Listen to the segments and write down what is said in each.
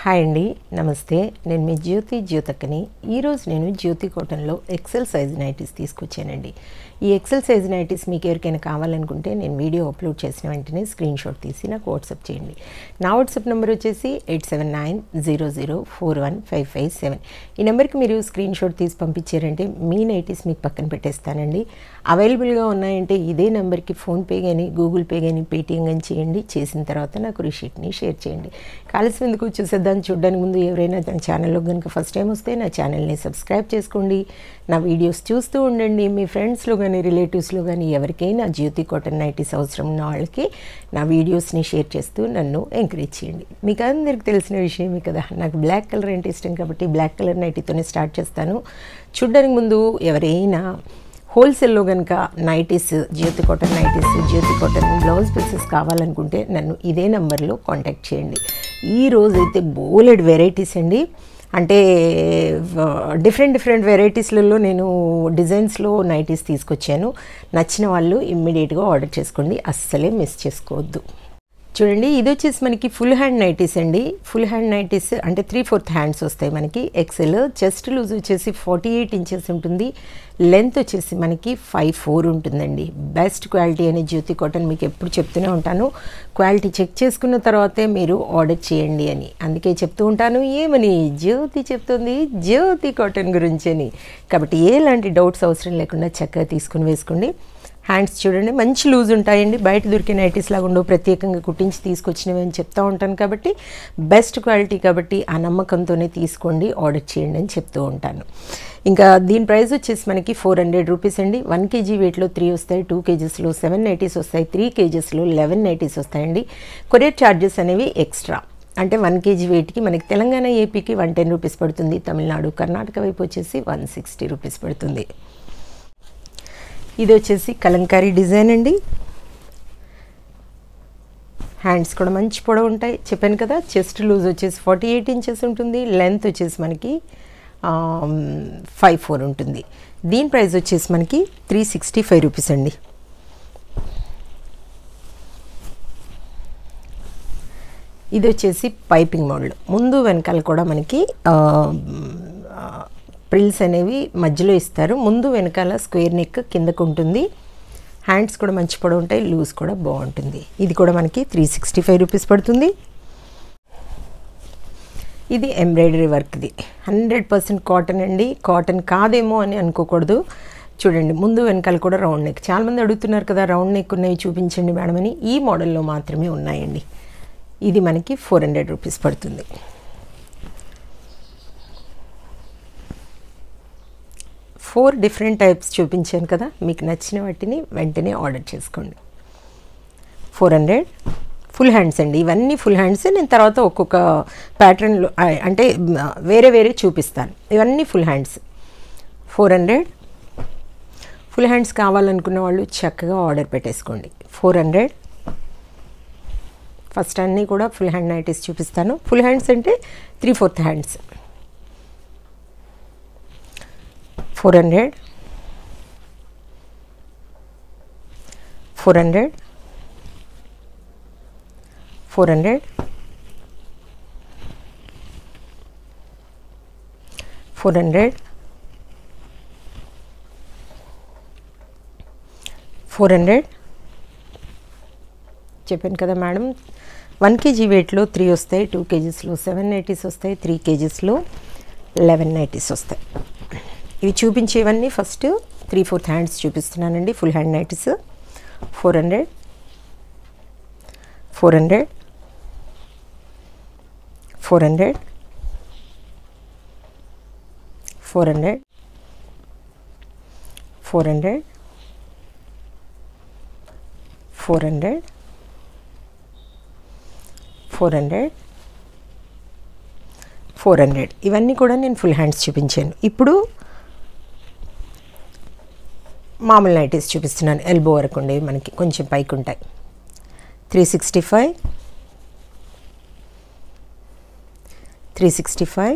hi అండి నమస్తే నేను మీ జ్యోతి జ్యోతక్కని ఈరోజు నేను జ్యోతి కాటన్లో ఎక్సెల్ సైజ్ నైటీస్ తీసుకొచ్చానండి ఈ ఎక్సెల్ సైజ్ నైటీస్ మీకు ఎవరికైనా కావాలనుకుంటే నేను వీడియో అప్లోడ్ చేసిన వెంటనే స్క్రీన్ షాట్ తీసి నాకు వాట్సాప్ చేయండి నా వాట్సాప్ నెంబర్ వచ్చేసి eight seven nine zero zero four one five five seven ఈ నెంబర్కి మీరు స్క్రీన్ షాట్ తీసి పంపించారంటే మీ నైటీస్ మీకు పక్కన పెట్టేస్తానండి అవైలబుల్గా ఉన్నాయంటే ఇదే నెంబర్కి ఫోన్పే కానీ గూగుల్ పే కానీ పేటిఎం కానీ చేయండి చేసిన తర్వాత నాకు రిషీట్ని షేర్ చేయండి కలిసి ఎందుకు చూసేద్దాన్ని చూడడానికి ముందు ఎవరైనా నా ఛానల్లో కనుక ఫస్ట్ టైం వస్తే నా ఛానల్ని సబ్స్క్రైబ్ చేసుకోండి నా వీడియోస్ చూస్తూ ఉండండి మీ ఫ్రెండ్స్లో కానీ రిలేటివ్స్లో కానీ ఎవరికైనా జ్యోతి కాటన్ నైటీస్ అవసరం ఉన్న వాళ్ళకి నా వీడియోస్ని షేర్ చేస్తూ నన్ను ఎంకరేజ్ చేయండి మీకు అందరికి తెలిసిన విషయమే కదా నాకు బ్లాక్ కలర్ అంటే ఇష్టం కాబట్టి బ్లాక్ కలర్ నైటీతోనే స్టార్ట్ చేస్తాను చూడడానికి ముందు ఎవరైనా హోల్సేల్లో కనుక nighties Jyothi cotton nighties Jyothi cotton blouse pieces కావాలనుకుంటే నన్ను ఇదే నెంబర్లో కాంటాక్ట్ చేయండి ఈ రోజైతే బోలెడ్ వెరైటీస్ అండి అంటే డిఫరెంట్ డిఫరెంట్ వెరైటీస్లలో నేను డిజైన్స్లో నైటీస్ తీసుకొచ్చాను నచ్చిన వాళ్ళు ఇమ్మీడియట్గా ఆర్డర్ చేసుకోండి అస్సలే మిస్ చేసుకోవద్దు చూడండి ఇది వచ్చేసి మనకి ఫుల్ హ్యాండ్ నైటీస్ అండి ఫుల్ హ్యాండ్ నైటీస్ అంటే త్రీ ఫోర్త్ హ్యాండ్స్ వస్తాయి మనకి ఎక్సెల్ చెస్ట్ లూజ్ వచ్చేసి ఫార్టీ ఎయిట్ ఇంచెస్ ఉంటుంది లెంత్ వచ్చేసి మనకి ఫైవ్ ఫోర్ ఉంటుందండి బెస్ట్ క్వాలిటీ అనే జ్యోతి కాటన్ మీకు ఎప్పుడు చెప్తూనే ఉంటాను క్వాలిటీ చెక్ చేసుకున్న తర్వాతే మీరు ఆర్డర్ చేయండి అని అందుకే చెప్తూ ఉంటాను ఏమని జ్యోతి చెప్తుంది జ్యోతి కాటన్ గురించి అని కాబట్టి ఎలాంటి డౌట్స్ అవసరం లేకుండా చక్కగా తీసుకుని వేసుకోండి హ్యాండ్స్ చూడండి మంచి లూజ్ ఉంటాయండి బయట దొరికే నైటీస్ లాగా ఉండవు ప్రత్యేకంగా కుట్టించి తీసుకొచ్చినవి అని చెప్తూ ఉంటాను కాబట్టి బెస్ట్ క్వాలిటీ కాబట్టి ఆ నమ్మకంతోనే తీసుకోండి ఆర్డర్ చేయండి అని చెప్తూ ఉంటాను ఇంకా దీని ప్రైస్ వచ్చేసి మనకి ఫోర్ హండ్రెడ్ రూపీస్ అండి వన్ కేజీ వెయిట్లో త్రీ వస్తాయి టూ కేజెస్లో సెవెన్ నైటీస్ వస్తాయి త్రీ కేజెస్లో లెవెన్ నైటీస్ వస్తాయండి కొరియర్ ఛార్జెస్ అనేవి ఎక్స్ట్రా అంటే వన్ కేజీ వెయిట్కి మనకి తెలంగాణ ఏపీకి వన్ టెన్ రూపీస్ పడుతుంది తమిళనాడు కర్ణాటక వైపు వచ్చేసి వన్ సిక్స్టీ రూపీస్ పడుతుంది ఇది వచ్చేసి కలంకారీ డిజైన్ అండి హ్యాండ్స్ కూడా మంచి పొడవు ఉంటాయి చెప్పాను కదా చెస్ట్ లూజ్ వచ్చేసి ఫార్టీ ఎయిట్ ఇంచెస్ ఉంటుంది లెంత్ వచ్చేసి మనకి ఫైవ్ ఫోర్ ఉంటుంది దీని ప్రైస్ వచ్చేసి మనకి త్రీ సిక్స్టీ ఫైవ్ రూపీస్ అండి ఇది వచ్చేసి పైపింగ్ మోడల్ ముందు వెనకాల కూడా మనకి ప్రిల్స్ అనేవి మధ్యలో ఇస్తారు ముందు వెనకాల స్క్వేర్ నెక్ కిందకు ఉంటుంది హ్యాండ్స్ కూడా మంచి పొడవు ఉంటాయి లూజ్ కూడా బాగుంటుంది ఇది కూడా మనకి త్రీ సిక్స్టీ ఫైవ్ రూపీస్ పడుతుంది ఇది ఎంబ్రాయిడరీ వర్క్ది హండ్రెడ్ పర్సెంట్ కాటన్ అండి కాటన్ కాదేమో అని అనుకోకూడదు చూడండి ముందు వెనకాల కూడా రౌండ్ నెక్ చాలామంది అడుగుతున్నారు కదా రౌండ్ నెక్ ఉన్నవి చూపించండి మేడం అని ఈ మోడల్లో మాత్రమే ఉన్నాయండి ఇది మనకి ఫోర్ హండ్రెడ్ రూపీస్ పడుతుంది ఫోర్ డిఫరెంట్ టైప్స్ చూపించాను కదా మీకు నచ్చిన వాటిని వెంటనే ఆర్డర్ చేసుకోండి ఫోర్ హండ్రెడ్ ఫుల్ హ్యాండ్స్ అండి ఇవన్నీ ఫుల్ హ్యాండ్స్ నేను తర్వాత ఒక్కొక్క ప్యాటర్న్లో అంటే వేరే వేరే చూపిస్తాను ఇవన్నీ full hands four hundred full hands కావాలనుకున్న వాళ్ళు చక్కగా ఆర్డర్ పెట్టేసుకోండి ఫోర్ హండ్రెడ్ ఫస్ట్ అన్నీ కూడా ఫుల్ హ్యాండ్ నైటీస్ చూపిస్తాను ఫుల్ హ్యాండ్స్ అంటే three fourth hands four hundred four hundred four hundred four hundred four hundred చెప్పాను కదా మేడం వన్ కేజీ వెయిట్లో త్రీ వస్తాయి టూ కేజీస్లో సెవెన్ నైటీస్ వస్తాయి త్రీ కేజీస్లో లెవెన్ నైటీస్ వస్తాయి ఇవి చూపించేవన్నీ ఫస్ట్ త్రీ ఫోర్త్ హ్యాండ్స్ చూపిస్తున్నానండి full hand nighties four hundred four hundred four hundred four hundred four hundred four hundred four hundred four hundred ఇవన్నీ కూడా నేను ఫుల్ హ్యాండ్స్ చూపించాను ఇప్పుడు మామూలు నైటీస్ చూపిస్తున్నాను ఎల్బో వరకు ఉండేవి మనకి కొంచెం పైకి ఉంటాయి three sixty five three sixty five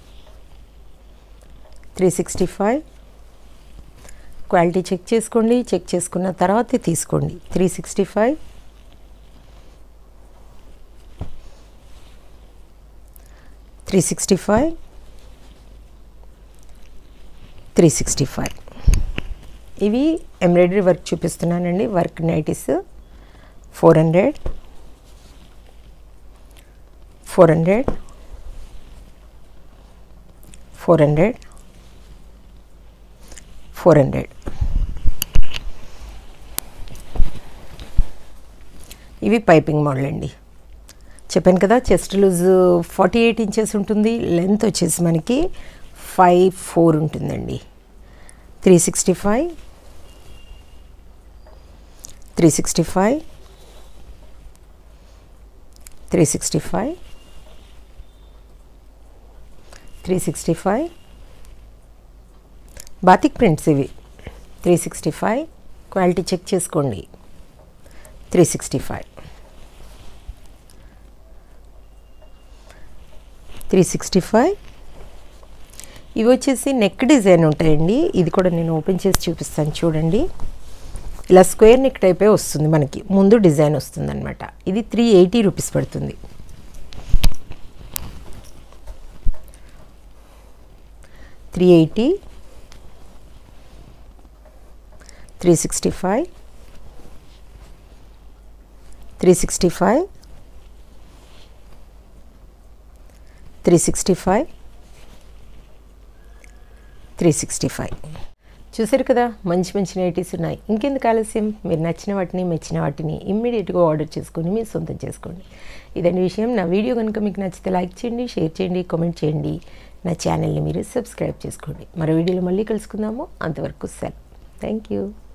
three sixty five quality check చేసుకోండి చెక్ చేసుకున్న తర్వాతే తీసుకోండి three sixty five three sixty five three sixty five ఇవి ఎంబ్రాయిడరీ వర్క్ చూపిస్తున్నానండి work nighties four hundred four hundred four hundred four hundred ఇవి piping model అండి చెప్పాను కదా chest loose forty eight inches ఉంటుంది లెంత్ వచ్చేసి మనకి ఫైవ్ ఫోర్ ఉంటుందండి three sixty five three sixty five three sixty five three sixty five batik prints ఇవి three sixty five quality check చేసుకోండి three sixty five three sixty five ఇవి వచ్చేసి neck design ఉంటాయండి ఇది కూడా నేను ఓపెన్ చేసి చూపిస్తాను చూడండి ఇలా స్క్వేర్ నెక్ టైపే వస్తుంది మనకి ముందు డిజైన్ వస్తుంది అనమాట ఇది త్రీ ఎయిటీ రూపీస్ పడుతుంది three eighty three sixty five three sixty five three sixty five three sixty five చూసారు కదా మంచి మంచి నైటీస్ ఉన్నాయి ఇంకెందుకు ఆలస్యం మీరు నచ్చిన వాటిని మెచ్చిన వాటిని ఇమ్మీడియట్గా ఆర్డర్ చేసుకొని మీరు సొంతం చేసుకోండి ఇదండి విషయం నా వీడియో కనుక మీకు నచ్చితే లైక్ చేయండి షేర్ చేయండి కామెంట్ చేయండి నా ఛానల్ని మీరు సబ్స్క్రైబ్ చేసుకోండి మరో వీడియోలో మళ్ళీ కలుసుకుందాము అంతవరకు సెలవు థ్యాంక్ యూ